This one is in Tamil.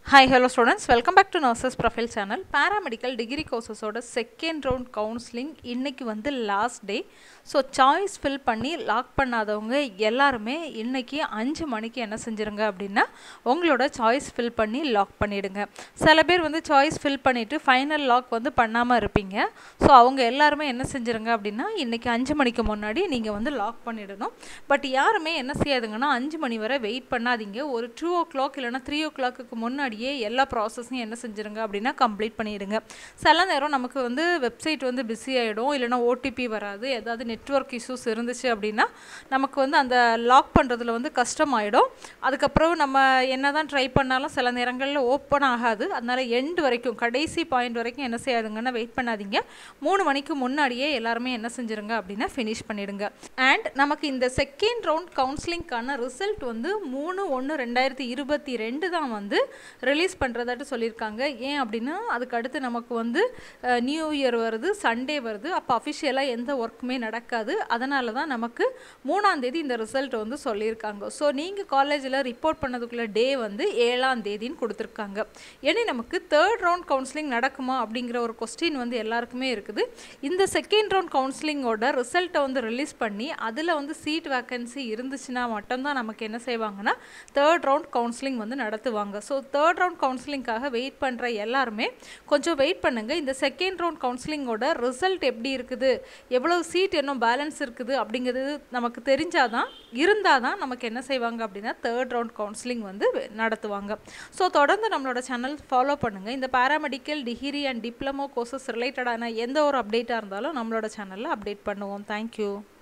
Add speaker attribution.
Speaker 1: hi hello students welcome back to nurses profile channel paramedical degree கோர்சஸோட செகண்ட் ரவுண்ட் கவுன்சிலிங் இன்னைக்கு வந்து last day so choice fill பண்ணி லாக் பண்ணாதவங்க எல்லாருமே இன்னைக்கு அஞ்சு மணிக்கு என்ன செஞ்சுருங்க அப்படின்னா உங்களோட சாய்ஸ் ஃபில் பண்ணி லாக் பண்ணிடுங்க சில பேர் வந்து சாய்ஸ் ஃபில் பண்ணிவிட்டு ஃபைனல் லாக் வந்து பண்ணாமல் இருப்பீங்க ஸோ அவங்க எல்லாருமே என்ன செஞ்சுருங்க அப்படின்னா இன்னைக்கு அஞ்சு மணிக்கு முன்னாடி நீங்கள் வந்து லாக் பண்ணிடணும் பட் யாருமே என்ன செய்யாதுங்கன்னா அஞ்சு மணி வரை வெயிட் பண்ணாதீங்க ஒரு டூ ஓ கிளாக் இல்லைனா த்ரீ ஓ கிளாக்கு முன்னாடியே எல்லா ப்ராசஸையும் என்ன செஞ்சுருங்க அப்படின்னா கம்ப்ளீட் பண்ணிடுங்க சில நேரம் நமக்கு வந்து வெப்சைட் வந்து பிஸி ஆகிடும் இல்லைனா ஓடிபி வராது ஏதாவது நெட்ஒர்க் இஷ்யூஸ் இருந்துச்சு அப்படின்னா நமக்கு வந்து அந்த லாக் பண்ணுறதுல வந்து கஷ்டமாயிடும் அதுக்கப்புறம் நம்ம என்ன தான் ட்ரை பண்ணாலும் சில நேரங்களில் ஓப்பன் ஆகாது அதனால் எண்டு வரைக்கும் கடைசி பாயிண்ட் வரைக்கும் என்ன செய்யாதுங்கன்னா வெயிட் பண்ணாதீங்க மூணு மணிக்கு முன்னாடியே எல்லாருமே என்ன செஞ்சுருங்க அப்படின்னா ஃபினிஷ் பண்ணிடுங்க அண்ட் நமக்கு இந்த செகண்ட் ரவுண்ட் கவுன்சிலிங்க்கான ரிசல்ட் வந்து மூணு ஒன்று ரெண்டாயிரத்தி இருபத்தி ரெண்டு தான் வந்து ரிலீஸ் பண்ணுறதாட்டு சொல்லியிருக்காங்க ஏன் அப்படின்னா அதுக்கு அடுத்து நமக்கு வந்து நியூ இயர் வருது சண்டே வருது அப்போ அஃபிஷியலாக எந்த ஒர்க்குமே நடக்காது அதனால தான் நமக்கு மூணாம் தேதி இந்த ரிசல்ட் வந்து சொல்லியிருக்காங்க ஸோ நீங்கள் காலேஜில் ரிப்போர்ட் பண்ணதுக்குள்ள டே வந்து ஏழாம் தேதின்னு கொடுத்துருக்காங்க இனி நமக்கு தேர்ட் ரவுண்ட் கவுன்சிலிங் நடக்குமா அப்படிங்கிற ஒரு கொஸ்டின் வந்து எல்லாருக்குமே இருக்குது இந்த செகண்ட் ரவுண்ட் கவுன்சிலிங்கோட ரிசல்ட்டை வந்து ரிலீஸ் பண்ணி அதில் வந்து சீட் வேக்கன்சி இருந்துச்சுன்னா மட்டும்தான் நமக்கு என்ன செய்வாங்கன்னா தேர்ட் ரவுண்ட் கவுன்சிலிங் வந்து நடத்துவாங்க ஸோ தேர்ட் ரவுண்ட் கவுன்சிலிங்காக வெயிட் பண்ணுற எல்லாருமே கொஞ்சம் வெயிட் பண்ணுங்கள் இந்த செகண்ட் ரவுண்ட் கவுன்சிலிங்கோட ரிசல்ட் எப்படி இருக்குது எவ்வளோ சீட் இன்னும் பேலன்ஸ் இருக்குது அப்படிங்கிறது நமக்கு தெரிஞ்சாதான் இருந்தால் தான் நமக்கு என்ன செய்வாங்க அப்படின்னா தேர்ட் ரவுண்ட் கவுன்சிலிங் வந்து நடத்துவாங்க ஸோ தொடர்ந்து நம்மளோட சேனல் ஃபாலோ பண்ணுங்கள் இந்த paramedical degree and diploma courses ரிலேட்டடான எந்த ஒரு அப்டேட்டாக இருந்தாலும் நம்மளோட சேனலில் அப்டேட் பண்ணுவோம் தேங்க்யூ